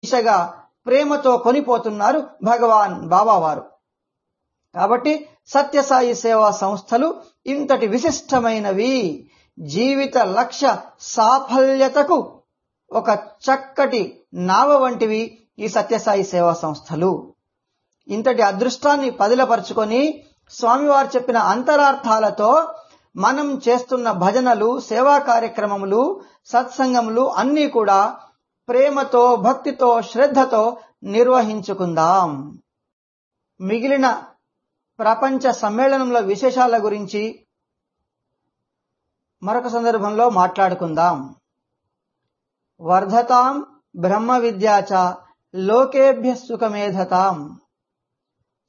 దిశగా ప్రేమతో కొనిపోతున్నారు భగవాన్ బాబావారు కాబట్టి సత్యసాయి సేవా సంస్థలు ఇంతటి విశిష్టమైనవి జీవిత లక్ష్య సాఫల్యతకు ఒక చక్కటి నావ వంటివి ఈ సత్యసాయి సేవా సంస్థలు ఇంతటి అదృష్టాన్ని పదిలపరుచుకొని స్వామివారు చెప్పిన అంతరార్థాలతో మనం చేస్తున్న భజనలు సేవా కార్యక్రమములు సత్సంగములు అన్నీ కూడా ప్రేమతో భక్తితో శ్రద్ధతో నిర్వహించుకుందాం మిగిలిన ప్రపంచ సమ్మేళనంలో విశేషాల గురించి మరొక సందర్భంలో మాట్లాడుకుందాం వర్ధతాం బ్రహ్మ విద్యాచ లోకేభ్య సుఖమేధతాం